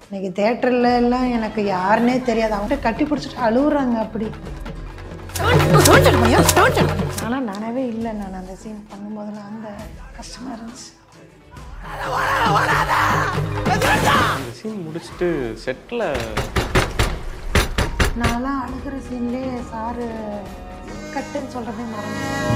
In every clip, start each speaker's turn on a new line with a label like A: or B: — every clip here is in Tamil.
A: இன்னைக்கு தேட்டர்ல எல்லாம் எனக்கு யாருன்னே தெரியாது அவங்க கட்டி பிடிச்சிட்டு அழுகுறாங்க அப்படி ஆனால் நானவே இல்லை நான் அந்த சீன் பண்ணும்போதெல்லாம் அந்த கஷ்டமா இருந்துச்சு
B: அந்த சீன் முடிச்சுட்டு செட்டில்
A: நான்லாம் அழுகிற சீன்லேயே சாரு கட்டுன்னு சொல்கிறதே மறந்து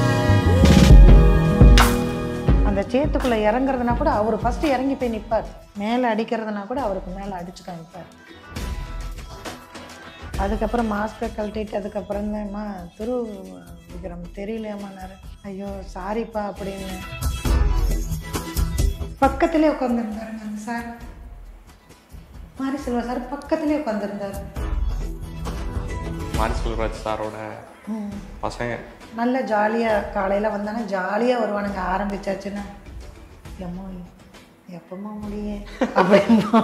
A: அந்த சேத்துக்குள்ளே இறங்குறதுனா கூட அவர் ஃபஸ்ட்டு இறங்கி போய் நிற்பார் மேலே அடிக்கிறதுனா கூட அவருக்கு மேலே அடிச்சு காமிப்பார் அதுக்கப்புறம் மாஸ்கை கழட்டிட்டு அதுக்கப்புறம் தான்மா திரு விக்ரம் தெரியலையாமான்னாரு ஐயோ சாரிப்பா அப்படின்னு பக்கத்திலே உட்காந்துருந்தாரு அந்த சார் மாரி செல்வா சார் பக்கத்திலே உட்காந்துருந்தார்
B: மாரி செல்வராஜ் சாரோட பசங்க
A: நல்ல ஜாலியாக காலையில் வந்தாங்க ஜாலியாக வருவானுங்க ஆரம்பிச்சாச்சுன்னா எம்மோ எப்பமா முடியே அப்படின்னா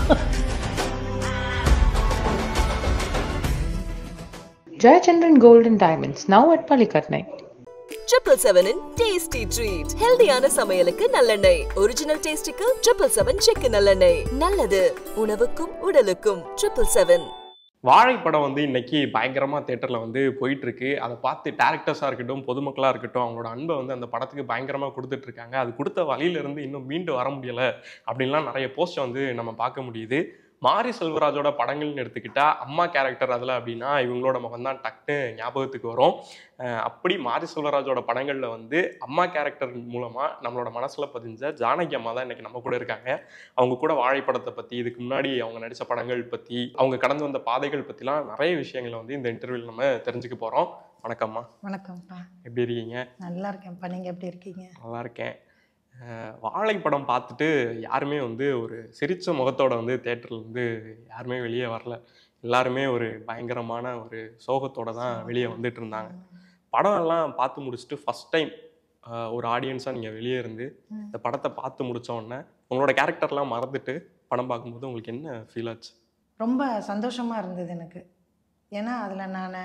C: Jayachandran Gold and Diamonds, now at Palikatnai.
D: Triple செவனின் டேஸ்டி ட்ரீட் ஹெல்தியான சமையலுக்கு நல்லெண்ணெய் ஒரிஜினல் டேஸ்டிக்கு ட்ரிபிள் செவன் செக்கு நல்லெண்ணெய் நல்லது உணவுக்கும் உடலுக்கும் ட்ரிபிள் செவன்
B: வாழை படம் வந்து இன்னைக்கு பயங்கரமாக தேட்டரில் வந்து போயிட்டு இருக்கு அதை பார்த்து டேரக்டர்ஸாக இருக்கட்டும் பொதுமக்களாக இருக்கட்டும் அவங்களோட அன்பை வந்து அந்த படத்துக்கு பயங்கரமாக கொடுத்துட்டு இருக்காங்க அது கொடுத்த வழியிலேருந்து இன்னும் மீண்டு வர முடியலை அப்படின்லாம் நிறைய போஸ்ட் வந்து நம்ம பார்க்க முடியுது மாரி செல்வராஜோட படங்கள்னு எடுத்துக்கிட்டா அம்மா கேரக்டர் அதில் அப்படின்னா இவங்களோட முகம் தான் டக்குன்னு ஞாபகத்துக்கு வரும் அஹ் அப்படி மாரி செல்வராஜோட படங்களில் வந்து அம்மா கேரக்டர் மூலமாக நம்மளோட மனசில் பதிஞ்ச ஜானகி அம்மா தான் இன்னைக்கு நம்ம கூட இருக்காங்க அவங்க கூட வாழைப்படத்தை பற்றி இதுக்கு முன்னாடி அவங்க நடித்த படங்கள் பற்றி அவங்க கடந்து வந்த பாதைகள் பற்றிலாம் நிறைய விஷயங்களை வந்து இந்த இன்டர்வியூவில் நம்ம தெரிஞ்சுக்க போகிறோம் வணக்கம்மா
A: வணக்கம்ப்பா
B: எப்படி இருக்கீங்க
A: நல்லா இருக்கேன்ப்பா நீங்கள் எப்படி இருக்கீங்க
B: நல்லா இருக்கேன் அஹ் வாழைப்படம் பார்த்துட்டு யாருமே வந்து ஒரு சிரிச்ச முகத்தோட வந்து தேட்டரில் வந்து யாருமே வெளியே வரல எல்லாருமே ஒரு பயங்கரமான ஒரு சோகத்தோட தான் வெளியே வந்துட்டு இருந்தாங்க படம் எல்லாம் பார்த்து முடிச்சுட்டு ஃபஸ்ட் டைம் ஒரு ஆடியன்ஸாக நீங்கள் வெளியே இருந்து இந்த படத்தை பார்த்து முடிச்ச உடனே உங்களோட கேரக்டர்லாம் மறந்துட்டு படம் பார்க்கும்போது உங்களுக்கு என்ன ஃபீல் ஆச்சு
A: ரொம்ப சந்தோஷமாக இருந்தது எனக்கு ஏன்னா அதில் நான்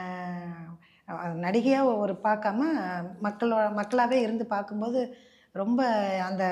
A: நடிகையாக ஒரு பார்க்காம மக்களோட மக்களாகவே இருந்து பார்க்கும்போது ரொம்ப அந்த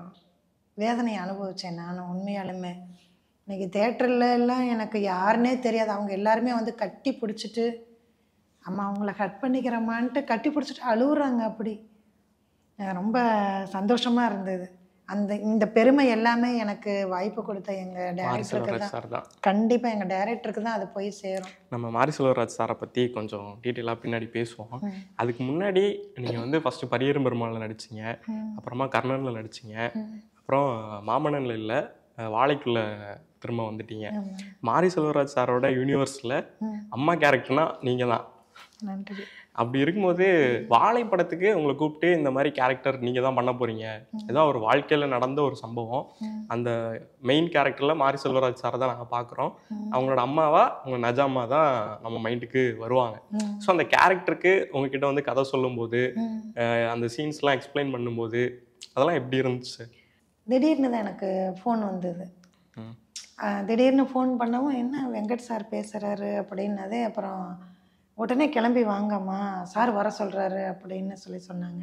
A: வேதனையை அனுபவித்தேன் நான் உண்மையாலுமே இன்னைக்கு தேட்டர்ல எல்லாம் எனக்கு யாருன்னே தெரியாது அவங்க எல்லாருமே வந்து கட்டி பிடிச்சிட்டு அம்மா அவங்கள கட் பண்ணிக்கிறம்மான்ட்டு கட்டி பிடிச்சிட்டு அழுகுறாங்க அப்படி அஹ் ரொம்ப சந்தோஷமாக இருந்தது அந்த இந்த பெருமை எல்லாமே எனக்கு வாய்ப்பு கொடுத்த எங்கள்
B: மாரி
A: டேரக்டருக்கு
B: செல்வராஜ்
A: தான்
B: சார் தான்
A: கண்டிப்பாக எங்கள் டைரக்டருக்கு தான் அது போய் சேரும்
B: நம்ம மாரி செல்வராஜ் சாரை பற்றி கொஞ்சம் டீட்டெயிலாக பின்னாடி பேசுவோம்
A: ம்.
B: அதுக்கு முன்னாடி நீங்கள் வந்து ஃபஸ்ட்டு பரியரும் பெருமாளில் நடிச்சீங்க
A: ம்.
B: அப்புறமா கர்ணனில் நடிச்சீங்க
A: ம்.
B: அப்புறம் மாமன்னனில் இல்லை வாழைக்குள்ள திரும்ப வந்துட்டீங்க
A: ஆமா.
B: மாரி செல்வராஜ் சாரோட யூனிவர்ஸில்
A: ம்.
B: அம்மா கேரக்டர்னா நீங்கள் தான்
A: நன்றி
B: அப்படி இருக்கும்போது வாழை படத்துக்கு உங்களை கூப்பிட்டு இந்த மாதிரி கேரக்டர் நீங்கள் தான் பண்ண போகிறீங்க ஏதோ ஒரு வாழ்க்கையில் நடந்த ஒரு சம்பவம்
A: ம்.
B: அந்த மெயின் கேரக்டரில் மாரி செல்வராஜ் சாரை தான் நாங்கள் பார்க்குறோம்
A: ம்.
B: அவங்களோட அம்மாவா உங்க நஜாமா தான் நம்ம மைண்டுக்கு வருவாங்க
A: ம்.
B: ஸோ அந்த கேரக்டருக்கு உங்ககிட்ட வந்து கதை சொல்லும்போது
A: ம்.
B: அஹ் அந்த சீன்ஸ்லாம் எக்ஸ்பிளைன் பண்ணும்போது அதெல்லாம் எப்படி இருந்துச்சு
A: திடீர்னு தான் எனக்கு ஃபோன் வந்தது
B: ம்.
A: ஆ, திடீர்னு ஃபோன் பண்ணவும் என்ன வெங்கட் சார் பேசுகிறாரு அப்படின்னதே அப்புறம் உடனே கிளம்பி வாங்கம்மா சார் வர சொல்கிறாரு அப்படின்னு சொல்லி சொன்னாங்க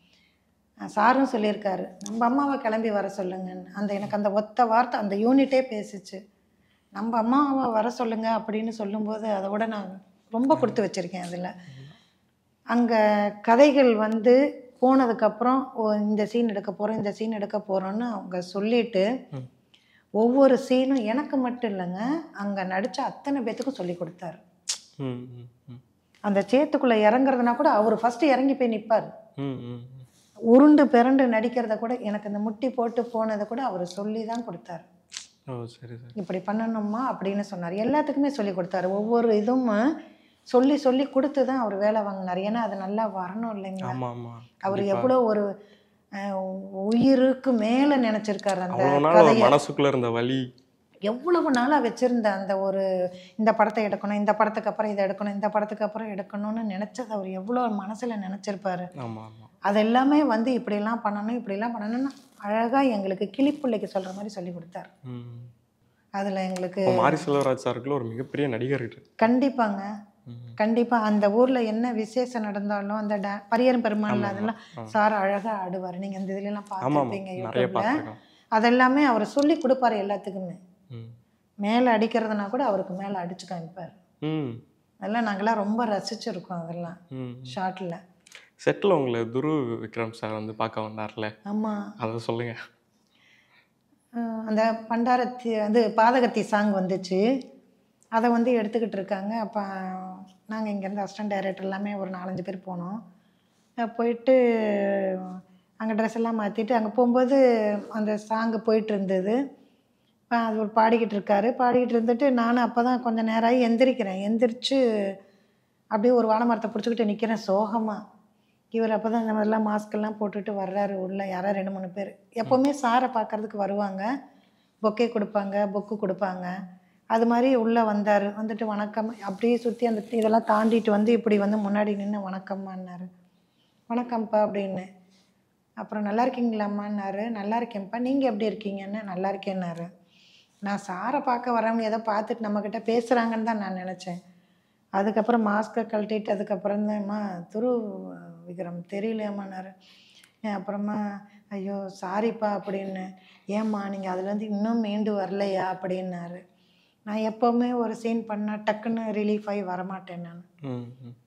A: ஆ, சாரும் சொல்லியிருக்காரு நம்ம அம்மாவை கிளம்பி வர சொல்லுங்கன்னு அந்த எனக்கு அந்த ஒத்த வார்த்தை அந்த யூனிட்டே பேசிச்சு நம்ம அம்மாவை வர சொல்லுங்க அப்படின்னு சொல்லும்போது அதை விட நான் ரொம்ப கொடுத்து வச்சுருக்கேன் அதில் அங்கே கதைகள் வந்து போனதுக்கப்புறம் ஓ இந்த சீன் எடுக்க போகிறோம் இந்த சீன் எடுக்க போகிறோன்னு அவங்க சொல்லிட்டு
B: ம்.
A: ஒவ்வொரு சீனும் எனக்கு மட்டும் இல்லைங்க அங்கே நடித்த அத்தனை பேத்துக்கும் சொல்லி கொடுத்தாரு
B: ம், ம், ம்.
A: அந்த சேத்துக்குள்ளே இறங்குறதுனா கூட அவர் ஃபஸ்ட்டு இறங்கி போய் நிற்பார்
B: ம், ம், ம்.
A: உருண்டு பிறண்டு நடிக்கிறத கூட எனக்கு இந்த முட்டி போட்டு போனதை கூட அவர் சொல்லி தான் கொடுத்தாரு
B: ஓ சரி சரி
A: இப்படி பண்ணணுமா அப்படின்னு சொன்னார் எல்லாத்துக்குமே சொல்லி கொடுத்தாரு ஒவ்வொரு இதுவும் சொல்லி சொல்லி கொடுத்து தான் அவர் வேலை வாங்கினார் ஏன்னா அது நல்லா வரணும் இல்லைங்களா
B: ஆமாம் ஆமாம்
A: அவர் எவ்வளோ ஒரு அஹ், உயிருக்கு மேலே நினச்சிருக்காரு அந்த
B: அவ்வளோ நாள் அவர்
A: கதையை
B: மனசுக்குள்ள இருந்த வலி
A: எவ்வளவு நாளாக வச்சிருந்த அந்த ஒரு இந்த படத்தை எடுக்கணும் இந்த படத்துக்கு அப்புறம் இதை எடுக்கணும் இந்த படத்துக்கு அப்புறம் எடுக்கணும்னு நினச்சது அவர் எவ்வளோ மனசில் நினச்சிருப்பாரு
B: ஆமாம் ஆமாம்
A: அது எல்லாமே வந்து இப்படிலாம் பண்ணணும் இப்படிலாம் பண்ணணும்னு அழகாக எங்களுக்கு கிளிப்பிள்ளைக்கு சொல்கிற மாதிரி சொல்லி கொடுத்தாரு
B: ம்
A: அதில் எங்களுக்கு
B: இப்போ மாரி செல்வராஜ் சாருக்குள்ள ஒரு மிகப்பெரிய நடிகர் இருக்கு
A: கண்டிப்பாங்க
B: ம்.
A: கண்டிப்பாக அந்த ஊரில் என்ன விசேஷம் நடந்தாலும் அந்த டே பரியரும் பெருமாள்
B: ஆமா,
A: அதெல்லாம்
B: ஆமா.
A: சார் அழகாக ஆடுவார் நீங்கள் இந்த இதுலலாம்
B: ஆமாம்
A: பார்த்துருப்பீங்க
B: நிறைய
A: யூடியூப்பில்
B: பார்த்துருக்கோம்
A: அதெல்லாமே அவர் சொல்லி கொடுப்பாரு எல்லாத்துக்குமே
B: ம்
A: மேலே அடிக்கிறதுனா கூட அவருக்கு மேலே அடிச்சு காமிப்பார்
B: ம்
A: அதெல்லாம் நாங்கள்லாம் ரொம்ப ரசிச்சிருக்கோம் அதெல்லாம்
B: ம்
A: ஷார்ட்டில்
B: செட்டில் உங்களை துரு விக்ரம் சார் வந்து பார்க்க வந்தார்ல
A: ஆமாம்
B: அதை சொல்லுங்க
A: அந்த பண்டாரத்தி வந்து பாதகத்தி சாங் வந்துச்சு அதை வந்து எடுத்துக்கிட்டு இருக்காங்க அப்போ நாங்கள் இங்கேருந்து அசிஸ்டன்ட் டைரக்டர் எல்லாமே ஒரு நாலஞ்சு பேர் போனோம் அஹ் போயிட்டு அங்கே ட்ரெஸ் எல்லாம் மாற்றிட்டு அங்கே போகும்போது அந்த சாங்கு போயிட்டு இருந்தது அப்ப அது ஒரு பாடிக்கிட்டு இருக்காரு பாடிக்கிட்டு இருந்துட்டு நானும் அப்போ தான் கொஞ்சம் நேரம் ஆகி எந்திரிக்கிறேன் எந்திரிச்சு அப்படியே ஒரு வாழை மரத்தை பிடிச்சிக்கிட்டு நிற்கிறேன் சோகமாக இவர் அப்போ தான் இந்த மாதிரிலாம் மாஸ்க்கெல்லாம் போட்டுட்டு வர்றாரு உள்ள யாரோ ரெண்டு மூணு பேர் எப்போவுமே சாரை பார்க்கறதுக்கு வருவாங்க பொக்கே கொடுப்பாங்க பொக்கு கொடுப்பாங்க அது மாதிரி உள்ளே வந்தார் வந்துட்டு வணக்கம் அப்படியே சுற்றி அந்த இதெல்லாம் தாண்டிட்டு வந்து இப்படி வந்து முன்னாடி நின்று வணக்கம்மான்னாரு வணக்கம்ப்பா அப்படின்னு அப்புறம் நல்லா இருக்கீங்களாம்மான்னாரு நல்லா இருக்கேன்ப்பா நீங்கள் எப்படி இருக்கீங்கன்னு நல்லா இருக்கேன்னாரு நான் சாரை பார்க்க வரவங்க ஏதோ பார்த்துட்டு நம்மக்கிட்ட பேசுகிறாங்கன்னு தான் நான் நினச்சேன் அதுக்கப்புறம் மாஸ்க்கை கழட்டிட்டு அதுக்கப்புறம் தான்மா துரு விக்ரம் தெரியலையாம்மான்னாரு ஏன் அப்புறமா ஐயோ சாரிப்பா அப்படின்னு ஏம்மா நீங்கள் அதுலேருந்து இன்னும் மீண்டு வரலையா அப்படின்னாரு நான் எப்போவுமே ஒரு சீன் பண்ணால் டக்குன்னு ரிலீஃப் ஆகி வரமாட்டேன் நான்
B: ம் ம்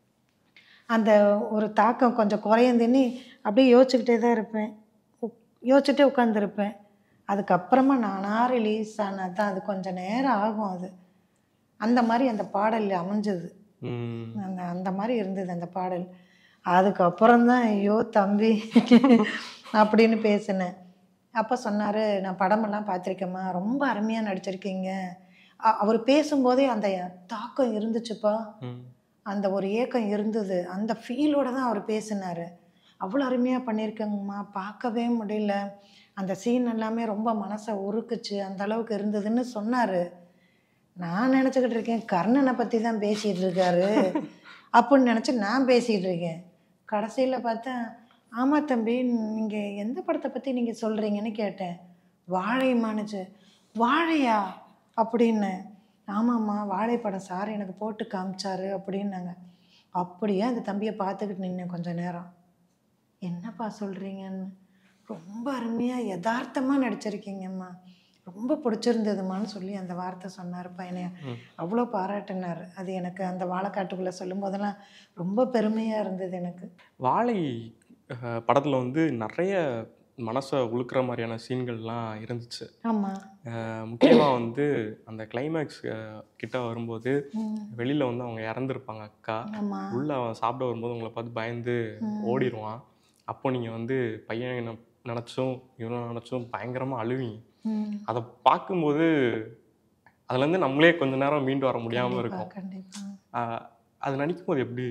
A: அந்த ஒரு தாக்கம் கொஞ்சம் குறையந்துன்னு அப்படியே யோசிச்சுக்கிட்டே தான் இருப்பேன் உக்- யோசிச்சுட்டே உட்காந்துருப்பேன் அதுக்கப்புறமா நானாக ரிலீஸ் ஆனது தான் அது கொஞ்சம் நேரம் ஆகும் அது அந்த மாதிரி அந்த பாடல் அமைஞ்சது
B: ம்
A: அந்த அந்த மாதிரி இருந்தது அந்த பாடல் அதுக்கப்புறம் தான் ஐயோ தம்பி அப்படின்னு பேசினேன் அப்போ சொன்னார் நான் படமெல்லாம் பார்த்துருக்கேம்மா ரொம்ப அருமையாக நடிச்சிருக்கீங்க அ- அவர் பேசும்போதே அந்த தாக்கம் இருந்துச்சுப்பா
B: ம்
A: அந்த ஒரு ஏக்கம் இருந்தது அந்த ஃபீலோட தான் அவர் பேசினார் அவ்வளோ அருமையாக பண்ணியிருக்கேங்கம்மா பார்க்கவே முடியல அந்த சீன் எல்லாமே ரொம்ப மனசை உருக்குச்சு அந்த அளவுக்கு இருந்ததுன்னு சொன்னார் நான் நினச்சிக்கிட்டு இருக்கேன் கர்ணனை பற்றி தான் பேசிகிட்டு இருக்காரு அப்படின்னு நினச்சி நான் பேசிகிட்டு இருக்கேன் கடைசியில் பார்த்தா ஆமாம் தம்பி நீங்கள் எந்த படத்தை பற்றி நீங்கள் சொல்கிறீங்கன்னு கேட்டேன் வாழைமானுச்சு வாழையா அப்படின்னு ஆமாம்மா வாழைப்படம் சார் எனக்கு போட்டு காமிச்சாரு அப்படின்னாங்க அப்படியே அந்த தம்பியை பார்த்துக்கிட்டு நின்னேன் கொஞ்ச நேரம் என்னப்பா சொல்கிறீங்கன்னு ரொம்ப அருமையாக யதார்த்தமாக நடிச்சிருக்கீங்கம்மா ரொம்ப பிடிச்சிருந்ததுமான்னு சொல்லி அந்த வார்த்தை சொன்னாருப்பா என்னைய அவ்வளோ பாராட்டினார் அது எனக்கு அந்த வாழைக்காட்டுக்குள்ளே சொல்லும் போதெல்லாம் ரொம்ப பெருமையாக இருந்தது எனக்கு
B: வாழை அஹ், படத்துல வந்து நிறைய மனசை உழுக்கிற மாதிரியான சீன்கள்லாம் இருந்துச்சு
A: ஆமாம்
B: அஹ், முக்கியமா வந்து அந்த கிளைமேக்ஸ் கிட்ட வரும்போது வெளியில வந்து அவங்க இறந்துருப்பாங்க அக்கா
A: ஆமாம்
B: உள்ள அவன் சாப்பிட வரும்போது உங்களை பார்த்து பயந்து ஓடிடுவான் அப்போ நீங்க வந்து பையன் ந- நினைச்சும் இவனை நினைச்சும் பயங்கரமா அழுவீங்க
A: ம்
B: அதை பார்க்கும்போது அதுல இருந்து நம்மளே கொஞ்ச நேரம் மீண்டு வர முடியாம இருக்கும்
A: கண்டிப்பாக
B: ஆஹ் அது நடிக்கும் போது எப்படி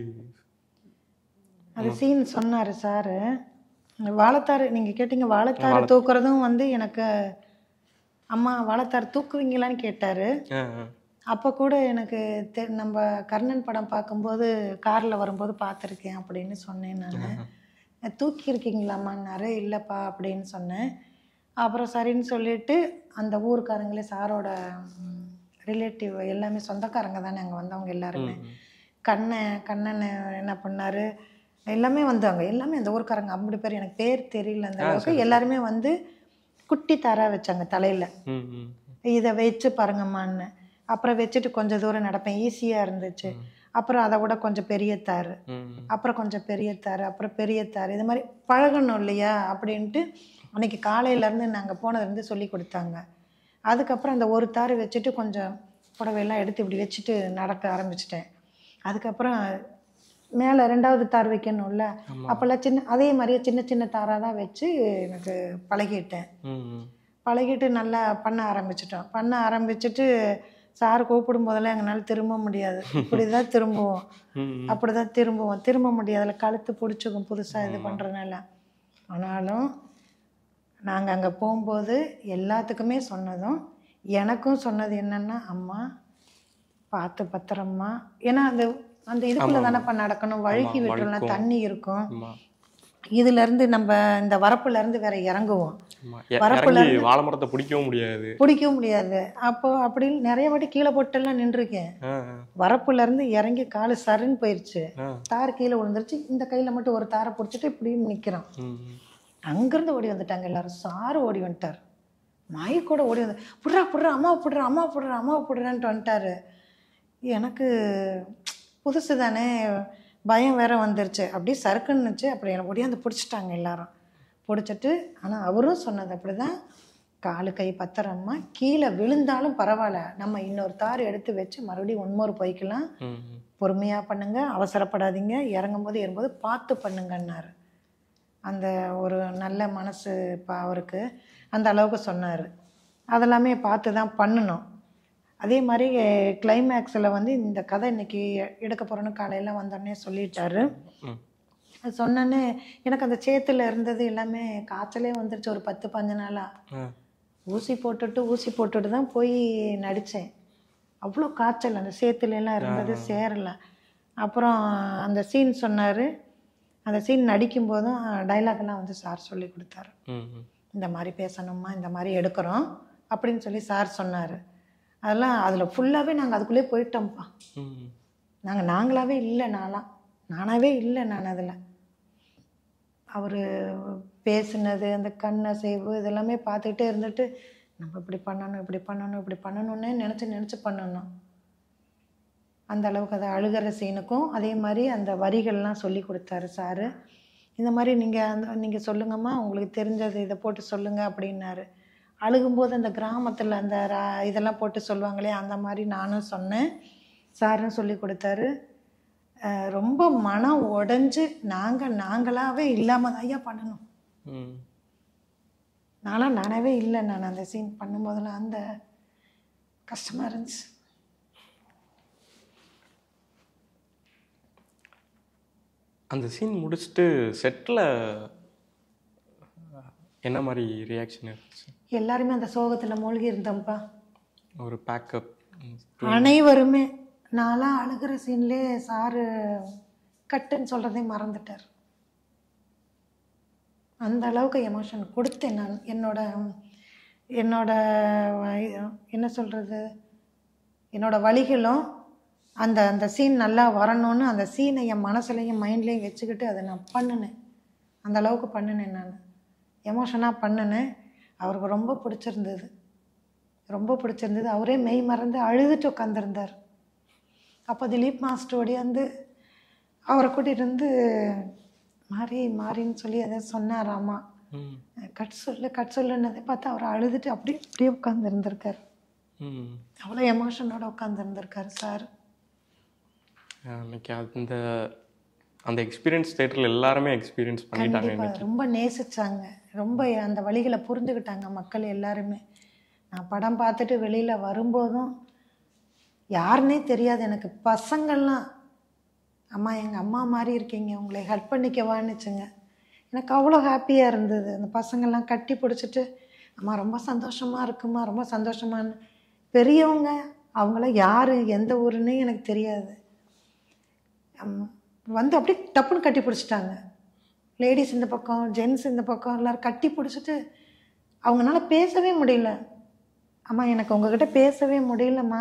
A: அது சீன் சொன்னார் சாரு வாழைத்தாறு நீங்கள் கேட்டீங்க வாழைத்தாறு தூக்குறதும் வந்து எனக்கு அம்மா வாழைத்தாறு தூக்குவீங்களான்னு கேட்டார்
B: ஆஹ் ஆஹ்
A: அப்போ கூட எனக்கு தெ நம்ம கர்ணன் படம் பார்க்கும்போது காரில் வரும்போது பார்த்துருக்கேன் அப்படின்னு சொன்னேன் நான் தூக்கியிருக்கீங்களாம்மான்னாரு இல்லைப்பா அப்படின்னு சொன்னேன் அப்புறம் சரின்னு சொல்லிட்டு அந்த ஊருக்காரங்களே சாரோட ரிலேட்டிவ் எல்லாமே சொந்தக்காரங்க தானே அங்கே வந்தவங்க எல்லாருமே கண்ணன் கண்ணன் என்ன பண்ணாரு எல்லாமே வந்தாங்க எல்லாமே அந்த ஊர்க்காரங்க அப்படி பேர் எனக்கு பேர் தெரியல அந்த அளவுக்கு எல்லாருமே வந்து குட்டி தாரா வச்சாங்க தலையில்
B: ம் ம்
A: இதை வச்சு பாருங்கம்மான்னு அப்புறம் வச்சுட்டு கொஞ்சம் தூரம் நடப்பேன் ஈஸியாக இருந்துச்சு அப்புறம் அதை விட கொஞ்சம் பெரிய தார்
B: ம்
A: அப்புறம் கொஞ்சம் பெரிய தார் அப்புறம் பெரிய தார் இது மாதிரி பழகணும் இல்லையா அப்படின்ட்டு அன்னைக்கு காலையிலேருந்து நாங்கள் போனதுலேருந்து சொல்லி கொடுத்தாங்க அதுக்கப்புறம் அந்த ஒரு தார் வச்சுட்டு கொஞ்சம் புடவையெல்லாம் எடுத்து இப்படி வச்சுட்டு நடக்க ஆரம்பிச்சிட்டேன் அதுக்கப்புறம் மேலே ரெண்டாவது தார் வைக்கணும்ல அப்போல்லாம் சின்ன அதே மாதிரியே சின்ன சின்ன தாராக தான் வச்சு எனக்கு பழகிட்டேன்
B: ம் ம்
A: பழகிட்டு நல்லா பண்ண ஆரம்பிச்சிட்டோம் பண்ண ஆரம்பிச்சுட்டு சார் கூப்பிடும் போதெல்லாம் எங்களால் திரும்ப முடியாது இப்படி தான் திரும்புவோம்
B: ம் ம்
A: அப்படி தான் திரும்புவோம் திரும்ப முடியாதுல கழுத்து பிடிச்சிக்கும் புதுசாக இது பண்ணுறதுனால ஆனாலும் நாங்கள் அங்கே போகும்போது எல்லாத்துக்குமே சொன்னதும் எனக்கும் சொன்னது என்னென்னா அம்மா பார்த்து பத்திரமா ஏன்னா அந்த அந்த இதுக்குள்ளே தானேப்பா நடக்கணும் வழுக்கி
B: ஆமா,
A: விட்டுறலாம்
B: வழுக்கும்.
A: தண்ணி இருக்கும்
B: ஆமா
A: இதுலேருந்து நம்ம இந்த வரப்புலேருந்து வேற இறங்குவோம்
B: ஆமா எ-
A: வரப்புல
B: இறங்கி வாழை மரத்தை பிடிக்கவும் முடியாது
A: பிடிக்கவும் முடியாது அப்போ அப்படி நிறைய வாட்டி கீழே போட்டெல்லாம் நின்றுருக்கேன்
B: ஆ
A: வரப்புல இருந்து இறங்கி காலு சருன்னு போயிடுச்சு
B: ஆ
A: தார் கீழே விழுந்துருச்சு இந்த கையில் மட்டும் ஒரு தாரை பிடிச்சிட்டு இப்படியும் நிற்கிறான்
B: ம் ம்.
A: அங்கேருந்து ஓடி வந்துட்டாங்க எல்லாரும் சாரு ஓடி வந்துட்டார் மாயி கூட ஓடி வந்து புடுறா புடுறா அம்மா புடுறா அம்மா புடுறா அம்மா புடுறான்ட்டு வந்துட்டாரு எனக்கு புதுசு தானே பயம் வேற வந்துருச்சு அப்படியே சறுக்குன்னுச்சு அப்படி எனக்கு ஒடியாந்து பிடிச்சிட்டாங்க எல்லாரும் பிடிச்சிட்டு ஆனால் அவரும் சொன்னது அப்படி தான் காலு கை பத்திரமா கீழே விழுந்தாலும் பரவாயில்ல நம்ம இன்னொரு தார் எடுத்து வச்சு மறுபடியும் ஒன்மொரு போய்க்கலாம்
B: ம், ம்.
A: பொறுமையாக பண்ணுங்க அவசரப்படாதீங்க இறங்கும் போது ஏறும்போது பார்த்து பண்ணுங்கன்னாரு அந்த ஒரு நல்ல மனசு இப்போ அவருக்கு அந்த அளவுக்கு சொன்னார் அதெல்லாமே பார்த்து தான் பண்ணணும் அதே மாதிரி கிளைமேக்ஸில் வந்து இந்த கதை இன்னைக்கு எடுக்க போகிறோன்னு காலையில் வந்தோடனே சொல்லிட்டாரு
B: ம்.
A: அது சொன்னோன்னே எனக்கு அந்த சேத்துல இருந்தது எல்லாமே காய்ச்சலே வந்துருச்சு ஒரு பத்து பஞ்சு நாளாக
B: ஆ.
A: ஊசி போட்டுட்டு ஊசி போட்டுட்டு தான் போய் நடித்தேன் அவ்வளோ காய்ச்சல் அந்த சேத்துல எல்லாம் இருந்தது சேரல அப்புறம் அந்த சீன் சொன்னார் அந்த சீன் நடிக்கும் போதும் டைலாக் எல்லாம் வந்து சார் சொல்லி கொடுத்தாரு
B: ம், ம்.
A: இந்த மாதிரி பேசணுமா இந்த மாதிரி எடுக்கிறோம் அப்படின்னு சொல்லி சார் சொன்னார் அதெல்லாம் அதில் ஃபுல்லாகவே நாங்கள் அதுக்குள்ளே போயிட்டோம்ப்பா
B: ம்.
A: நாங்கள் நாங்களாவே இல்லை நான்லாம் நானாவே இல்லை நான் அதில் அவர் பேசுனது அந்த கண் அசைவு இதெல்லாமே பார்த்துக்கிட்டே இருந்துட்டு நம்ம இப்படி பண்ணணும் இப்படி பண்ணணும் இப்படி பண்ணணும்னே நினச்சி நினச்சி பண்ணணும் அந்த அளவுக்கு அதை அழுகிற சீனுக்கும் அதே மாதிரி அந்த வரிகள்லாம் சொல்லி கொடுத்தாரு சாரு இந்த மாதிரி நீங்கள் அந்த நீங்கள் சொல்லுங்கம்மா உங்களுக்கு தெரிஞ்சது இதை போட்டு சொல்லுங்க அப்படின்னாரு அழுகும்போது அந்த கிராமத்தில் அந்த ரா- இதெல்லாம் போட்டு சொல்லுவாங்களே அந்த மாதிரி நானும் சொன்னேன் சாரும் சொல்லி கொடுத்தாரு அஹ் ரொம்ப மனம் உடைஞ்சு நாங்கள் நாங்களாகவே இல்லாமல் தான் ஐயா பண்ணணும்
B: ம்.
A: நான்லாம் நானாவே இல்லை நான் அந்த சீன் பண்ணும்போதெல்லாம் அந்த கஷ்டமாக இருந்துச்சு
B: அந்த சீன் முடிச்சுட்டு செட்டில் என்ன மாதிரி ரியாக்ஷன் இருந்துச்சு
A: எல்லாருமே அந்த சோகத்தில் மூழ்கி இருந்தோம்ப்பா
B: ஒரு பேக்கப்
A: அனைவருமே நான்லாம் அழுகிற சீன்லேயே சாரு கட்டுன்னு சொல்கிறதே மறந்துட்டார் அந்த அளவுக்கு எமோஷன் கொடுத்தேன் நான் என்னோட என்னோட வ- என்ன சொல்கிறது என்னோட வழிகளும் அந்த அந்த சீன் நல்லா வரணும்னு அந்த சீனை என் மனசுலையும் மைண்ட்லேயும் வச்சுக்கிட்டு அதை நான் பண்ணினேன் அந்த அளவுக்கு பண்ணினேன் நான் எமோஷனாக பண்ணினேன் அவருக்கு ரொம்ப பிடிச்சிருந்தது ரொம்ப பிடிச்சிருந்தது அவரே மெய் மறந்து அழுதுட்டு உட்காந்துருந்தார் அப்போ திலீப் மாஸ்டர் ஓடியாந்து அவரை கூட்டிகிட்டு வந்து மாறி மாறின்னு சொல்லி அதை சொன்னாராமா
B: ம்
A: கட் சொல்லு கட் சொல்லுன்னதை பார்த்து அவர் அழுதுட்டு அப்படியே அப்படியே உட்காந்துருந்துருக்கார்
B: ம்
A: அவ்வளோ எமோஷனோட உட்காந்துருந்துருக்காரு சார்
B: அன்னைக்கு அந்த அந்த எக்ஸ்பீரியன்ஸ் தேட்டரில் எல்லாருமே எக்ஸ்பீரியன்ஸ் பண்ணிட்டாங்க
A: கண்டிப்பாக
B: இன்னைக்கு
A: ரொம்ப நேசிச்சாங்க ரொம்ப அந்த வழிகளை புரிஞ்சுக்கிட்டாங்க மக்கள் எல்லாருமே நான் படம் பார்த்துட்டு வெளியில் வரும்போதும் யாருன்னே தெரியாது எனக்கு பசங்கள்லாம் அம்மா எங்கள் அம்மா மாதிரி இருக்கீங்க உங்களை ஹெல்ப் பண்ணிக்கவான்னுச்சுங்க எனக்கு அவ்வளோ ஹாப்பியாக இருந்தது அந்த பசங்கள்லாம் கட்டி பிடிச்சிட்டு அம்மா ரொம்ப சந்தோஷமாக இருக்குமா ரொம்ப சந்தோஷமான்னு பெரியவங்க அவங்கள யார் எந்த ஊருன்னே எனக்கு தெரியாது அம், வந்து அப்படியே டப்புன்னு கட்டி பிடிச்சிட்டாங்க லேடிஸ் இந்த பக்கம் ஜென்ஸ் இந்த பக்கம் எல்லாரும் கட்டி பிடிச்சிட்டு அவங்களால பேசவே முடியல அம்மா எனக்கு உங்ககிட்ட பேசவே முடியலம்மா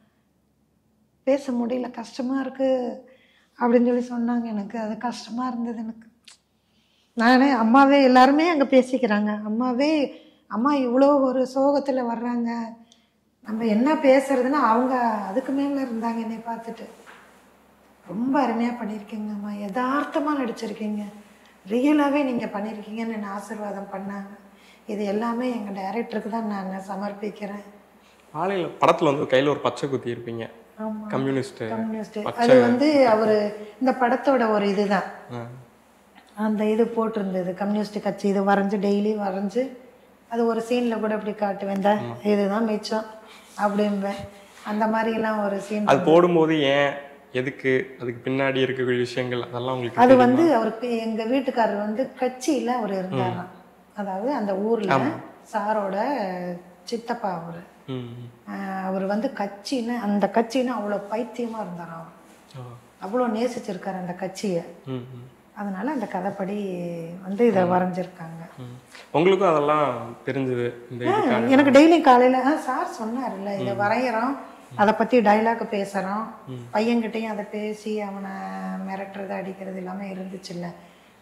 A: பேச முடியல கஷ்டமாக இருக்குது அப்படின்னு சொல்லி சொன்னாங்க எனக்கு அது கஷ்டமாக இருந்தது எனக்கு நானே அம்மாவே எல்லாருமே அங்கே பேசிக்கிறாங்க அம்மாவே அம்மா இவ்வளோ ஒரு சோகத்தில் வர்றாங்க நம்ம என்ன பேசுறதுன்னா அவங்க அதுக்கு மேலே இருந்தாங்க என்னை பார்த்துட்டு ரொம்ப அருமையாக பண்ணியிருக்கீங்கம்மா யதார்த்தமாக நடிச்சிருக்கீங்க ரியலாகவே நீங்கள் பண்ணியிருக்கீங்கன்னு என்னை ஆசீர்வாதம் பண்ணாங்க இது எல்லாமே எங்கள் டைரக்டருக்கு தான் நான் சமர்ப்பிக்கிறேன்
B: ஆலையில் படத்தில் வந்து கையில் ஒரு பச்சை குத்தி இருப்பீங்க
A: ஆமாம்
B: கம்யூனிஸ்ட்
A: கம்யூனிஸ்ட் அது வந்து அவர் இந்த படத்தோட ஒரு இதுதான் அந்த இது போட்டிருந்தது கம்யூனிஸ்ட் கட்சி இது வரைஞ்சு டெய்லி வரைஞ்சு அது ஒரு சீனில் கூட இப்படி காட்டுவேன் இந்த இதுதான் மிச்சம் அப்படிம்பேன் அந்த மாதிரிலாம் ஒரு சீன்
B: அது போடும்போது ஏன் எதுக்கு அதுக்கு பின்னாடி இருக்கக்கூடிய விஷயங்கள் அதெல்லாம் உங்களுக்கு
A: அது
B: தெரியுமா?
A: வந்து அவருக்கு எங்கள் வீட்டுக்காரர் வந்து கட்சியில் அவர் இருந்தாராம் அதாவது அந்த ஊரில் சாரோட சித்தப்பா அவர்
B: ம் ம்.
A: அவர் வந்து கட்சின்னு அந்த கட்சின்னு அவ்வளோ பைத்தியமாக இருந்தாராம் அவர்
B: ஆ.
A: அவ்வளோ நேசிச்சிருக்காரு அந்த கட்சியை
B: ம் ம்.
A: அதனால அந்த கதைப்படி வந்து இதை வரைஞ்சிருக்காங்க
B: ம். உங்களுக்கும் அதெல்லாம் தெரிஞ்சது இந்த இதுக்காக
A: எனக்கு டெய்லி காலையில் ஆ சார் சொன்னார்ல இதை வரைகிறோம் அதை பற்றி டைலாக் பேசுகிறோம் பையன்கிட்டையும் அதை பேசி அவனை மிரட்டுறது அடிக்கிறது எல்லாமே இருந்துச்சுல்ல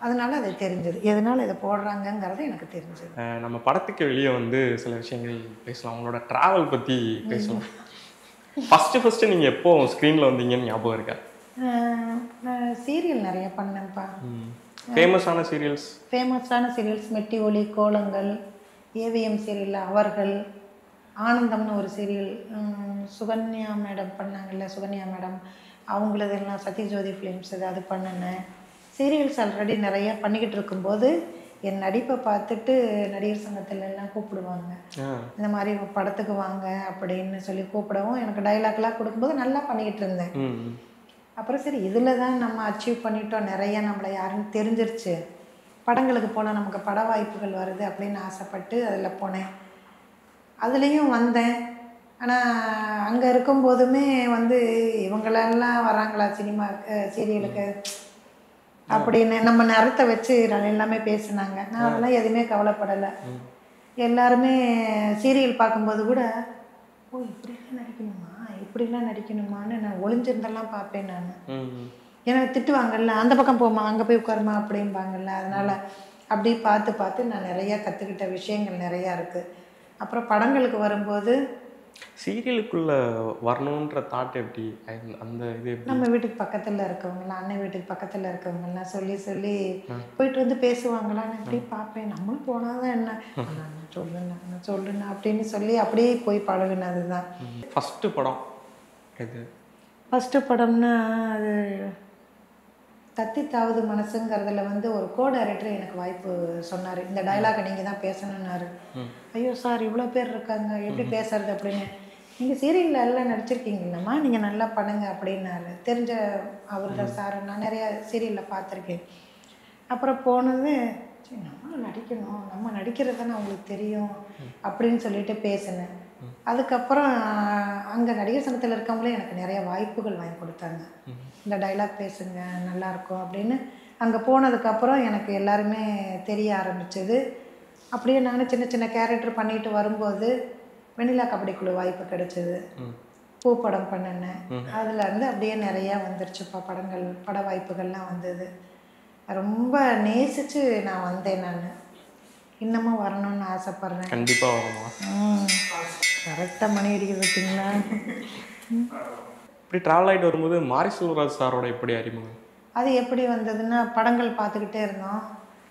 A: அதனால அது தெரிஞ்சது எதனால இதை போடுறாங்கங்கிறது எனக்கு தெரிஞ்சது
B: அஹ் நம்ம படத்துக்கு வெளியே வந்து சில விஷயங்கள் பேசலாம் உங்களோட டிராவல் பற்றி பேசலாம் ஃபஸ்ட்டு ஃபஸ்ட்டு நீங்கள் எப்போ ஸ்க்ரீனில் வந்தீங்கன்னு ஞாபகம் இருக்கா
A: அஹ் நான் சீரியல் நிறைய பண்ணேன்ப்பா
B: ஃபேமஸான சீரியல்ஸ்
A: ஃபேமஸான சீரியல்ஸ் மெட்டி ஒலி கோலங்கள் ஏவிஎம் சீரியல் அவர்கள் ஆனந்தம்னு ஒரு சீரியல் சுகன்யா மேடம் பண்ணாங்கல்ல சுகன்யா மேடம் அவங்களதெல்லாம் சத்யஜோதி ஃபிலிம்ஸ் இது அது பண்ணினேன் சீரியல்ஸ் ஆல்ரெடி நிறைய பண்ணிக்கிட்டு இருக்கும்போது என் நடிப்பை பார்த்துட்டு நடிகர் சங்கத்துல எல்லாம் கூப்பிடுவாங்க இந்த மாதிரி படத்துக்கு வாங்க அப்படின்னு சொல்லி கூப்பிடவும் எனக்கு டைலாக்லாம் கொடுக்கும்போது நல்லா பண்ணிக்கிட்டு இருந்தேன்
B: ம்
A: அப்புறம் சரி இதில் தான் நம்ம அச்சீவ் பண்ணிட்டோம் நிறைய நம்மளை யாருன்னு தெரிஞ்சிருச்சு படங்களுக்கு போனால் நமக்கு பட வாய்ப்புகள் வருது அப்படின்னு ஆசைப்பட்டு அதில் போனேன் அதுலேயும் வந்தேன் ஆனால் அங்கே இருக்கும்போதுமே வந்து இவங்களெல்லாம் வராங்களா சினிமா சீரியலுக்கு அப்படின்னு நம்ம நேரத்தை வச்சு நான் எல்லாமே பேசுனாங்க நான் அதெல்லாம் எதுவுமே கவலைப்படலை எல்லாருமே சீரியல் பார்க்கும்போது கூட ஓ இப்படிலாம் நடிக்கணுமா இப்படிலாம் நடிக்கணுமான்னு நான் ஒளிஞ்சிருந்தெல்லாம் பார்ப்பேன் நான்
B: ம்
A: எனக்கு திட்டுவாங்கல்ல அந்த பக்கம் போமா அங்கே போய் உட்காருமா அப்படிம்பாங்கல்ல அதனால அப்படி பார்த்து பார்த்து நான் நிறையா கற்றுக்கிட்ட விஷயங்கள் நிறையா இருக்குது அப்புறம் படங்களுக்கு வரும்போது
B: சீரியலுக்குள்ள வரணுன்ற தாட் எப்படி அந்த- அந்த இது எப்படி
A: நம்ம வீட்டுக்கு பக்கத்தில் இருக்கவங்கலாம் அண்ணன் வீட்டுக்கு பக்கத்தில் இருக்கவங்கலாம் சொல்லி சொல்லி போயிட்டு வந்து பேசுவாங்களா நான் இப்படி பார்ப்பேன் நம்மளும் போனால் தான் என்ன நான் சொல்லுண்ணா நான் சொல்லுண்ணா அப்படின்னு சொல்லி அப்படியே போய் பழகுனது தான்
B: ஃபஸ்ட்டு படம் இது
A: ஃபஸ்ட்டு படம்னா அது தத்தி தாவது மனசுங்கிறதுல வந்து ஒரு கோ டைரக்டர் எனக்கு வாய்ப்பு சொன்னார் இந்த டயலாகை நீங்கள் தான் பேசணுன்னாரு ஐயோ சார் இவ்வளோ பேர் இருக்காங்க எப்படி பேசுறது அப்படின்னு நீங்கள் சீரியலில் எல்லாம் நடிச்சிருக்கீங்களம்மா நீங்கள் நல்லா பண்ணுங்க அப்படின்னாரு தெரிஞ்ச அவர் தான் சார் நான் நிறையா சீரியலில் பார்த்துருக்கேன் அப்புறம் போனது சரி நம்மளும் நடிக்கணும் நம்ம நடிக்கிறது தானே அவங்களுக்கு தெரியும் அப்படின்னு சொல்லிட்டு பேசினேன் அதுக்கப்புறம் அங்கே நடிகர் சங்கத்தில் இருக்கவங்களே எனக்கு நிறைய வாய்ப்புகள் வாங்கி கொடுத்தாங்க இந்த டைலாக் பேசுங்க நல்லா இருக்கும் அப்படின்னு அங்கே போனதுக்கப்புறம் எனக்கு எல்லாருமே தெரிய ஆரம்பிச்சது அப்படியே நானும் சின்ன சின்ன கேரக்டர் பண்ணிட்டு வரும்போது வெண்ணிலா கபடி குழு வாய்ப்பு கிடைச்சது பூப்படம் பண்ணினேன் அதுல இருந்து அப்படியே நிறையா வந்துருச்சுப்பா படங்கள் பட வாய்ப்புகள்லாம் வந்தது ரொம்ப நேசிச்சு நான் வந்தேன் நான் இன்னமும் வரணும்னு ஆசைப்பட்றேன்
B: கண்டிப்பா வருமா
A: கரெக்டாக மணி அடிக்குது பார்த்தீங்களா
B: இப்படி ட்ராவல் ஆகிட்டு வரும்போது மாரி செல்வராஜ் சாரோட எப்படி அறிமுகம்
A: அது எப்படி வந்ததுன்னா படங்கள் பார்த்துக்கிட்டே இருந்தோம்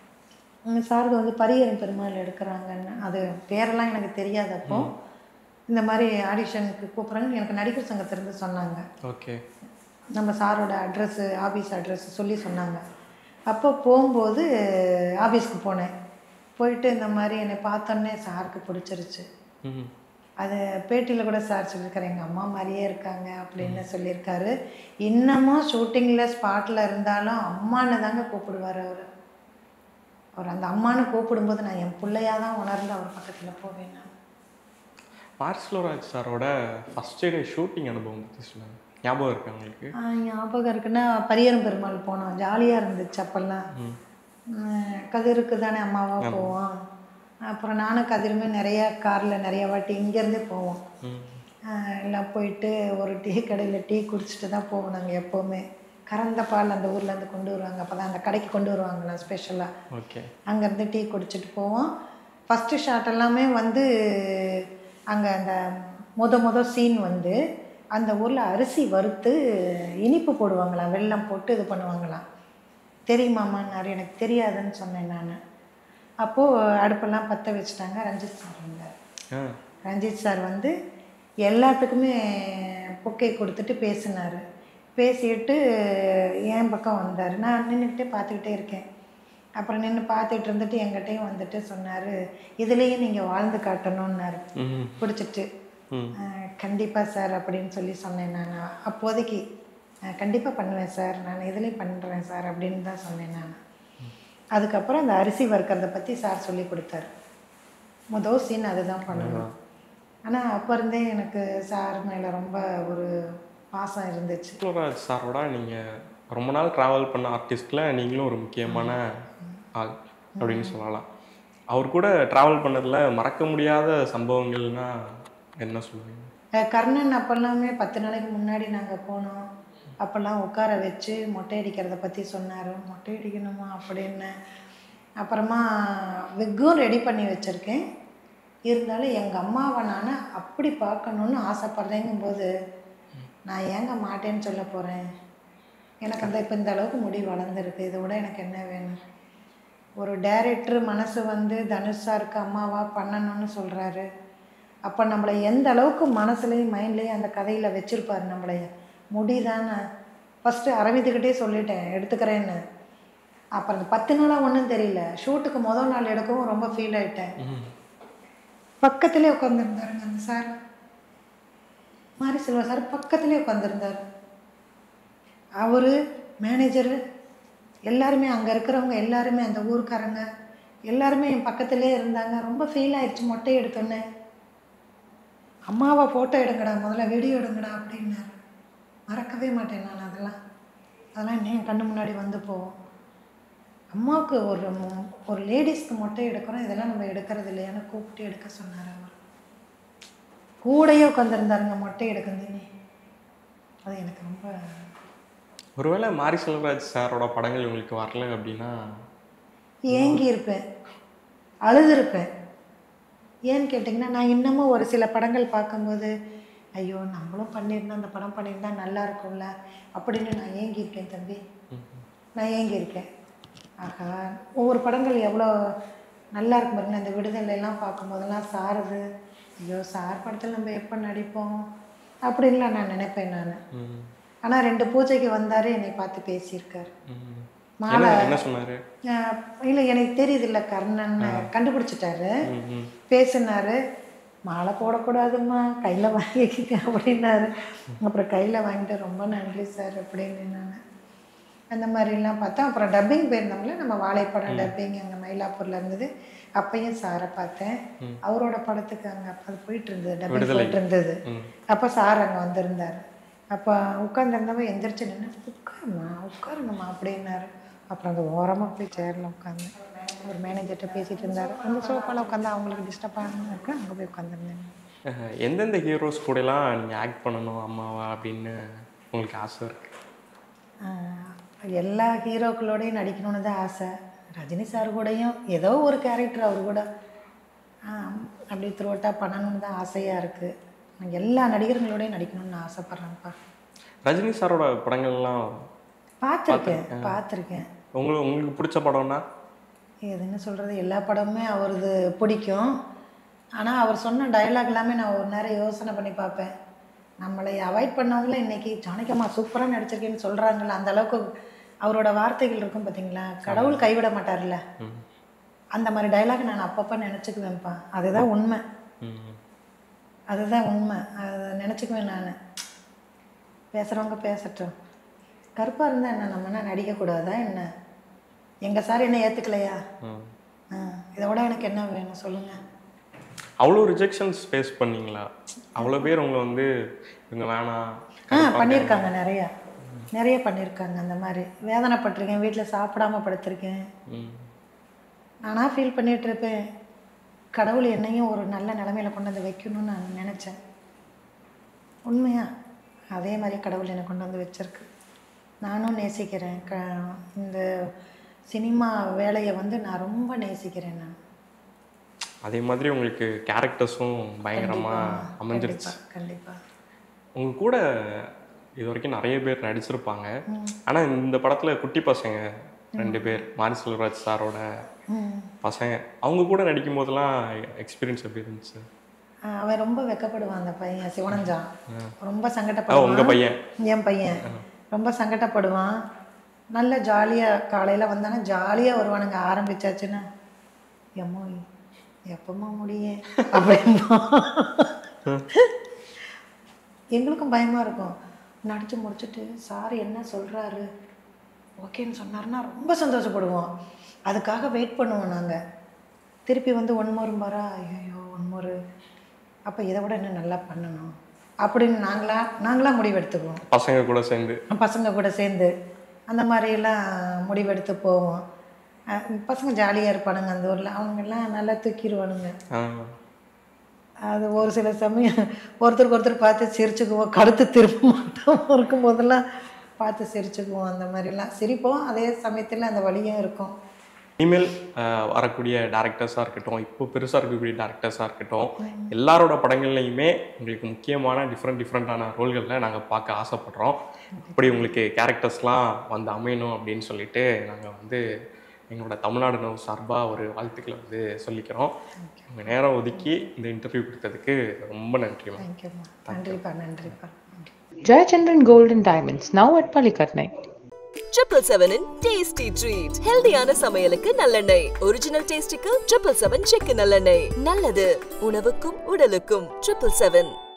A: உம் சாரது வந்து பரியரும் பெருமாள் எடுக்கிறாங்கன்னு அது பேரெல்லாம் எனக்கு தெரியாது அப்போ இந்த மாதிரி ஆடிஷனுக்கு கூப்பிட்றாங்கன்னு எனக்கு நடிகர் சங்கத்திலிருந்து சொன்னாங்க
B: ஓகே
A: நம்ம சாரோட அட்ரஸ்ஸு ஆஃபீஸ் அட்ரஸ் சொல்லி சொன்னாங்க அப்போ போகும்போது ஆஃபீஸ்க்கு போனேன் போயிட்டு இந்த மாதிரி என்னை பார்த்தோன்னே சாருக்கு பிடிச்சிருச்சு
B: ம்
A: அது பேட்டியில் கூட சார் சொல்லியிருக்காரு எங்கள் அம்மா மாதிரியே இருக்காங்க அப்படின்னு சொல்லியிருக்காரு இன்னமும் ஷூட்டிங்கில் ஸ்பாட்டில் இருந்தாலும் அம்மான்னு தாங்க கூப்பிடுவார் அவர் அவர் அந்த அம்மான்னு கூப்பிடும்போது நான் என் பிள்ளையா தான் உணர்ந்து அவர் பக்கத்தில் போவேன் நான்
B: மாரி செல்வராஜ் சாரோட ஃபஸ்ட் டே ஷூட்டிங் அனுபவம் பற்றி சொல்லுங்க ஞாபகம் இருக்கு உங்களுக்கு
A: ஆ, ஞாபகம் இருக்குன்னா பரியரும் பெருமாள் போனோம் ஜாலியாக இருந்துச்சு அப்போல்லாம் உம், கதிருக்கு தானே அம்மாவாக போவோம் அப்புறம் நானும் கதிருமே நிறைய காரில் நிறைய வாட்டி இங்கேருந்தே போவோம்
B: ம்
A: ஆஹ் எல்லாம் போயிட்டு ஒரு டீ கடையில் டீ குடிச்சிட்டு தான் போவோம் நாங்கள் எப்போவுமே கறந்த பால் அந்த ஊர்லேருந்து கொண்டு வருவாங்க அப்போ தான் அந்த கடைக்கு கொண்டு வருவாங்களா ஸ்பெஷலாக
B: ஓகே
A: அங்கேருந்து டீ குடிச்சிட்டு போவோம் ஃபஸ்ட்டு ஷாட் எல்லாமே வந்து அங்கே அந்த முத முத சீன் வந்து அந்த ஊரில் அரிசி வறுத்து இனிப்பு போடுவாங்களாம் வெல்லம் போட்டு இது பண்ணுவாங்களாம் தெரியுமாமான்னாரு எனக்கு தெரியாதுன்னு சொன்னேன் நான் அப்போது அடுப்பெல்லாம் பற்ற வச்சுட்டாங்க ரஞ்சித் சார் வந்தார்
B: ஆ
A: ரஞ்சித் சார் வந்து எல்லாத்துக்குமே பொக்கை கொடுத்துட்டு பேசினார் பேசிட்டு என் பக்கம் வந்தார் நான் நின்றுக்கிட்டே பார்த்துக்கிட்டே இருக்கேன் அப்புறம் நின்று பார்த்துட்டு இருந்துட்டு என்கிட்டயும் வந்துட்டு சொன்னார் இதுலேயும் நீங்கள் வாழ்ந்து காட்டணும்னாரு
B: ம்
A: பிடிச்சிட்டு
B: ம்
A: கண்டிப்பாக சார் அப்படின்னு சொல்லி சொன்னேன் நான் அப்போதைக்கு கண்டிப்பாக பண்ணுவேன் சார் நான் இதுலேயும் பண்ணுறேன் சார் அப்படின்னு தான் சொன்னேன் நான் அதுக்கப்புறம் அந்த அரிசி வறுக்கிறத பற்றி சார் சொல்லி கொடுத்தாரு முதல் சீன் அதுதான் பண்ணணும் ஆனால் அப்போ இருந்தே எனக்கு சார் மேலே ரொம்ப ஒரு பாசம் இருந்துச்சு
B: செல்வராஜ் சாரோட நீங்கள் ரொம்ப நாள் ட்ராவல் பண்ண ஆர்டிஸ்டில் நீங்களும் ஒரு முக்கியமான ஆள் அப்படின்னு சொல்லலாம் அவர் கூட ட்ராவல் பண்ணதில் மறக்க முடியாத சம்பவங்கள்னா என்ன சொல்லுவீங்க
A: அஹ் கர்ணன் அப்போல்லாமே பத்து நாளைக்கு முன்னாடி நாங்கள் போனோம் அப்போல்லாம் உட்கார வச்சு மொட்டை அடிக்கிறத பற்றி சொன்னார் மொட்டை அடிக்கணுமா அப்படின்னு அப்புறமா விக்கும் ரெடி பண்ணி வச்சுருக்கேன் இருந்தாலும் எங்கள் அம்மாவை நான் அப்படி பார்க்கணுன்னு ஆசைப்பட்றேங்கும்போது நான் ஏங்க மாட்டேன்னு சொல்ல போகிறேன் எனக்கு அந்த இப்போ இந்த அளவுக்கு முடி வளர்ந்துருக்கு இதை விட எனக்கு என்ன வேணும் ஒரு டைரக்டர் மனசு வந்து தனுஷ் சாருக்கு அம்மாவா பண்ணணும்னு சொல்கிறாரு அப்போ நம்மளை எந்த அளவுக்கு மனசுலேயும் மைண்ட்லேயும் அந்த கதையில் வச்சுருப்பாரு நம்மளைய முடிதானே ஃபஸ்ட்டு அரவிந்துக்கிட்டே சொல்லிட்டேன் எடுத்துக்கிறேன்னு அப்புறம் அந்த பத்து நாளாக ஒன்றும் தெரியல ஷூட்டுக்கு முதல் நாள் எடுக்கவும் ரொம்ப ஃபீல் ஆயிட்டேன்
B: ம்.
A: பக்கத்துலேயே உட்காந்துருந்தாருங்க அந்த சார் மாரி செல்வா சார் பக்கத்துலேயே உட்காந்துருந்தார் அவர் மேனேஜரு எல்லாருமே அங்கே இருக்கிறவங்க எல்லாருமே அந்த ஊருக்காரங்க எல்லாருமே என் பக்கத்துலேயே இருந்தாங்க ரொம்ப ஃபீல் ஆயிடுச்சு மொட்டை எடுத்தோன்னே அம்மாவை ஃபோட்டோ எடுங்கடா முதல்ல வீடியோ எடுங்கடா அப்படின்னாரு மறக்கவே மாட்டேன் நான் அதெல்லாம் அதெல்லாம் இன்னும் என் கண்ணு முன்னாடி வந்து போகும் அம்மாவுக்கு ஒரு மொ- ஒரு லேடிஸ்க்கு மொட்டை எடுக்கிறோம் இதெல்லாம் நம்ம எடுக்கிறது இல்லையான்னு கூப்பிட்டு எடுக்க சொன்னார் அவர் கூடயே உட்காந்துருந்தாருங்க மொட்டை எடுக்கணுன்னு அது எனக்கு ரொம்ப
B: ஒருவேளை மாரி செல்வராஜ் சாரோட படங்கள் உங்களுக்கு வரல அப்படின்னா
A: ஏங்கி இருப்பேன் அழுதுருப்பேன் ஏன்னு கேட்டிங்கன்னா நான் இன்னமும் ஒரு சில படங்கள் பார்க்கும்போது ஐயோ நம்மளும் பண்ணியிருந்தா அந்த படம் பண்ணியிருந்தா நல்லா இருக்கும்ல அப்படின்னு நான் ஏங்கியிருக்கேன் தம்பி நான் ஏங்கியிருக்கேன் ஆகா ஒவ்வொரு படங்கள் எவ்வளோ நல்லா இருக்கும் பாருங்க அந்த விடுதலை எல்லாம் பார்க்கும்போதெல்லாம் சாருது ஐயோ சார் படத்தில் நம்ம எப்போ நடிப்போம் அப்படின்லாம் நான் நினைப்பேன் நான்
B: ம்,
A: ஆனால் ரெண்டு பூஜைக்கு வந்தார் என்னை பார்த்து பேசியிருக்காரு
B: ம்.
A: மாலை
B: என்ன என்ன சொன்னாரு
A: இல்லை எனக்கு தெரியுது இல்லை கர்ணன் கண்டுபிடிச்சிட்டாரு
B: ம், ம்.
A: பேசினாரு மாலை போடக்கூடாதும்மா கையில் வாங்கிக்க அப்படின்னாரு அப்புறம் கையில் வாங்கிட்டு ரொம்ப நன்றி சார் அப்படின்னு நான் அந்த மாதிரிலாம் பார்த்தா அப்புறம் டப்பிங் போயிருந்தோம்ல நம்ம வாழைப்படம் டப்பிங் அங்கே மயிலாப்பூரில் இருந்தது அப்பையும் சாரை பார்த்தேன் அவரோட படத்துக்கு அங்கே அப்போ போயிட்டு இருந்தது டப்பிங்
B: விடுதலை.
A: போயிட்டு இருந்தது
B: ம்.
A: அப்போ சார் அங்கே வந்திருந்தார் அப்போ உட்காந்துருந்தவன் எந்திரிச்சு நின்று உட்காருமா உட்காருங்கம்மா அப்படின்னாரு அப்புறம் அந்த ஓரமாக போய் சேரில் உட்காந்தேன் ஒரு மேனேஜர்கிட்ட பேசிகிட்டு இருந்தார் அந்த சோஃபாவில் உட்காந்து அவங்களுக்கு டிஸ்டர்ப் ஆகணும்னு அங்கே போய் உட்காந்துருந்தேன்
B: அஹ், எந்தெந்த ஹீரோஸ் கூடலாம் நீங்கள் ஆக்ட் பண்ணணும் அம்மாவா அப்படின்னு உங்களுக்கு ஆசை இருக்கு
A: எல்லா ஹீரோக்களோடையும் நடிக்கணும்னு தான் ஆசை ரஜினி சார் கூடயும் ஏதோ ஒரு கேரக்டர் அவர் கூட ஆஹ், அப்படி த்ரோட்டாக பண்ணணும்னு தான் ஆசையாக இருக்குது எல்லா நடிகர்களோடையும் நடிக்கணும்னு நான் ஆசைப்பட்றேன்ப்பா
B: ரஜினி சாரோட படங்கள்லாம்
A: பார்த்துருக்கேன் பார்த்துருக்கேன்
B: உங்களுக்கு உங்களுக்கு பிடிச்ச படம்னா
A: எதுன்னு சொல்கிறது எல்லா படமுமே அவரது பிடிக்கும் ஆனால் அவர் சொன்ன டயலாக் எல்லாமே நான் ஒரு நேரம் யோசனை பண்ணி பார்ப்பேன் நம்மளை அவாய்ட் பண்ணவங்கள இன்னைக்கு ஜானகியம்மா சூப்பராக நடிச்சிருக்கேன்னு சொல்கிறாங்கல்ல அந்த அளவுக்கு அவரோட வார்த்தைகள் இருக்கும் பார்த்தீங்களா கடவுள் கைவிட மாட்டார்ல
B: ம்.
A: அந்த மாதிரி டயலாக் நான் அப்பப்போ நினச்சிக்குவேன்ப்பா அதுதான் உண்மை
B: ம்.
A: அதுதான் உண்மை அதை நினச்சிக்குவேன் நான் பேசுகிறவங்க பேசட்டும் கருப்பாக இருந்தால் என்ன நம்ம என்ன நடிக்கக்கூடாதா என்ன எங்கள் சார் என்ன ஏற்றுக்கலையா
B: ம்.
A: ஆ இதை விட எனக்கு என்ன வேணும் சொல்லுங்கள்
B: அவ்வளோ ரிஜெக்ஷன்ஸ் ஃபேஸ் பண்ணீங்களா அவ்வளோ பேர் உங்களை வந்து இவங்க வேணாம்
A: ஆ பண்ணியிருக்காங்க நிறையா நிறைய பண்ணியிருக்காங்க அந்த மாதிரி வேதனைப்பட்டிருக்கேன் வீட்டில் சாப்பிடாம படுத்திருக்கேன்
B: ம்.
A: நானாக ஃபீல் பண்ணிட்டு இருப்பேன் கடவுள் என்னையும் ஒரு நல்ல நிலமையில கொண்டு வந்து வைக்கணும்னு நான் நினச்சேன் உண்மையா அதே மாதிரி கடவுள் என்னை கொண்டு வந்து வச்சிருக்கு நானும் நேசிக்கிறேன் க இந்த சினிமா வேலையை வந்து நான் ரொம்ப நேசிக்கிறேன் நான்
B: அதே மாதிரி உங்களுக்கு கேரக்டர்ஸும் பயங்கரமாக அமைஞ்சிருச்சு
A: கண்டிப்பாக கண்டிப்பாக
B: உங்க கூட இது வரைக்கும் நிறைய பேர் நடிச்சிருப்பாங்க ஆனால் இந்த படத்தில் குட்டி பசங்க ரெண்டு பேர் மாரி செல்வராஜ் சாரோட
A: ம்
B: பசங்க அவங்க கூட நடிக்கும் போதெல்லாம் எக்ஸ்பீரியன்ஸ் எப்படி இருந்துச்சு
A: ஆ, அவன் ரொம்ப வெக்கப்படுவான் அந்த பையன் சிவனஞ்சான் ரொம்ப
B: ஆ
A: சங்கடப்படுவான்
B: உங்கள் பையன்
A: என் பையன் ரொம்ப சங்கடப்படுவான் நல்ல ஜாலியாக காலையில் வந்தானா ஜாலியாக வருவானுங்க ஆரம்பிச்சாச்சுன்னா எம்மோ எப்பமா முடியும் அப்படின்பா எங்களுக்கும் பயமாக இருக்கும் நடித்து முடிச்சுட்டு சார் என்ன சொல்கிறாரு ஓகேன்னு சொன்னாருன்னா ரொம்ப சந்தோஷப்படுவோம் அதுக்காக வெயிட் பண்ணுவோம் நாங்கள் திருப்பி வந்து ஒன் மோரும்பாரா ஐயோ ஒன் மோரு அப்போ இதை விட இன்னும் நல்லா பண்ணணும் அப்படின்னு நாங்களா நாங்களாக முடிவெடுத்துக்குவோம்
B: பசங்க கூட சேர்ந்து
A: பசங்க கூட சேர்ந்து அந்த மாதிரியெல்லாம் முடிவெடுத்து போவோம் அஹ் பசங்க ஜாலியாக இருப்பானுங்க அந்த ஊரில் அவங்கெல்லாம் நல்லா தூக்கிடுவானுங்க
B: ஆ,
A: அது ஒரு சில சமயம் ஒருத்தருக்கு ஒருத்தர் பார்த்து சிரிச்சுக்குவோம் கடுத்து திரும்ப மாட்டோம் இருக்கும் போதெல்லாம் பார்த்து சிரிச்சுக்குவோம் அந்த மாதிரிலாம் சிரிப்போம் அதே சமயத்தில் அந்த வலியும் இருக்கும்
B: இனிமேல் அஹ், வரக்கூடிய டேரக்டர்ஸாக இருக்கட்டும் இப்போ பெருசாக இருக்கக்கூடிய டேரக்டர்ஸாக இருக்கட்டும் எல்லாரோட படங்கள்லையுமே உங்களுக்கு முக்கியமான டிஃப்ரெண்ட் டிஃப்ரெண்ட்டான ரோல்களில் நாங்கள் பார்க்க ஆசைப்படுறோம் அப்படி உங்களுக்கு கேரக்டர்ஸ்லாம் வந்து அமையணும் அப்படின்னு சொல்லிட்டு நாங்கள் வந்து எங்களோட தமிழ்நாடு நோ சார்பாக ஒரு வாழ்த்துக்களை வந்து சொல்லிக்கிறோம் உங்கள் நேரம் ஒதுக்கி இந்த இன்டர்வியூ கொடுத்ததுக்கு ரொம்ப நன்றிமா
A: தேங்க்யூம்மா நன்றிப்பா நன்றிப்பா
C: Jayachandran Gold and Diamonds, now at Palikatnai.
D: Triple செவனின் டேஸ்டி ட்ரீட் ஹெல்தியான சமையலுக்கு நல்லெண்ணெய் ஒரிஜினல் டேஸ்டிக்கு ட்ரிபிள் செவன் செக்கு நல்லெண்ணெய் நல்லது உணவுக்கும் உடலுக்கும் ட்ரிபிள் செவன்